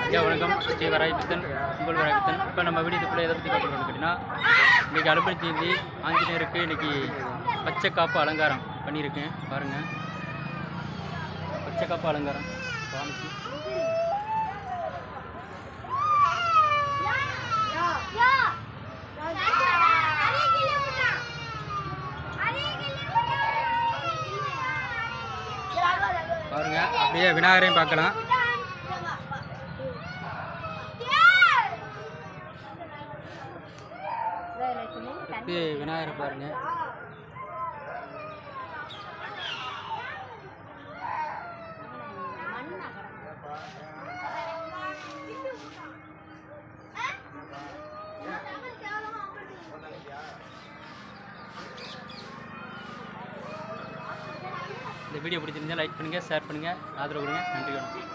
ஐயா வணக்கம் ஸ்ரீ வராய்பித்தன் உங்கள் வராய்பித்தன் இப்போ நம்ம வீடியோக்குள்ளே எதை பற்றி பார்க்க போகிறோம் கேட்டிங்கன்னா இன்றைக்கி அனுபவி ஜெயந்தி ஆஞ்சநேயருக்கு இன்றைக்கி பச்சை காப்பு அலங்காரம் பண்ணியிருக்கேன் பாருங்கள் பச்சை காப்பு அலங்காரம் சுவாமிக்கு பாருங்க அப்படியே விநாயகரையும் பார்க்கலாம் அப்படியே விநாயகரை பாருங்க இந்த வீடியோ பிடிச்சிருந்தா லைக் பண்ணுங்கள் ஷேர் பண்ணுங்கள் ஆதரவு கொடுங்க நன்றி வணக்கம்